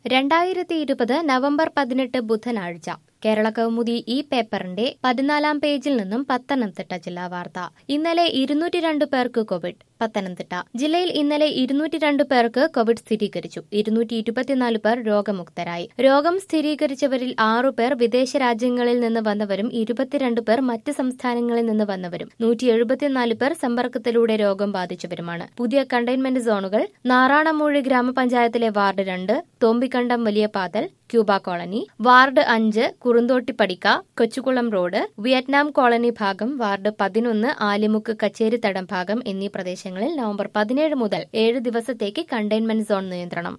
രണ്ടായിരത്തി ഇരുപത് നവംബർ പതിനെട്ട് ബുധനാഴ്ച കേരള കൗമുദി ഈ പേപ്പറിന്റെ പതിനാലാം പേജിൽ നിന്നും പത്തനംതിട്ട ജില്ലാ വാർത്ത ഇന്നലെ ഇരുന്നൂറ്റി രണ്ട് പേർക്ക് കോവിഡ് പത്തനംതിട്ട ജില്ലയിൽ ഇന്നലെ ഇരുന്നൂറ്റി രണ്ട് പേർക്ക് കോവിഡ് സ്ഥിരീകരിച്ചു ഇരുന്നൂറ്റി ഇരുപത്തിനാല് പേർ രോഗമുക്തരായി രോഗം സ്ഥിരീകരിച്ചവരിൽ ആറു പേർ വിദേശ രാജ്യങ്ങളിൽ നിന്ന് വന്നവരും ഇരുപത്തിരണ്ട് പേർ മറ്റ് സംസ്ഥാനങ്ങളിൽ നിന്ന് വന്നവരും നൂറ്റി എഴുപത്തിനാല് പേർ സമ്പർക്കത്തിലൂടെ രോഗം ബാധിച്ചവരുമാണ് പുതിയ കണ്ടെയ്ൻമെന്റ് സോണുകൾ നാറാണമൂഴി ഗ്രാമപഞ്ചായത്തിലെ വാർഡ് രണ്ട് തോമ്പിക്കണ്ടം വലിയ പാതൽ ക്യൂബ കോളനി വാർഡ് അഞ്ച് കുറുന്തോട്ടിപ്പടിക്ക കൊച്ചുകുളം റോഡ് വിയറ്റ്നാം കോളനി ഭാഗം വാർഡ് പതിനൊന്ന് ആലിമുക്ക് കച്ചേരിത്തടം ഭാഗം എന്നീ പ്രദേശങ്ങളിൽ നവംബർ പതിനേഴ് മുതൽ ഏഴ് ദിവസത്തേക്ക് കണ്ടെയ്ൻമെന്റ് സോൺ നിയന്ത്രണം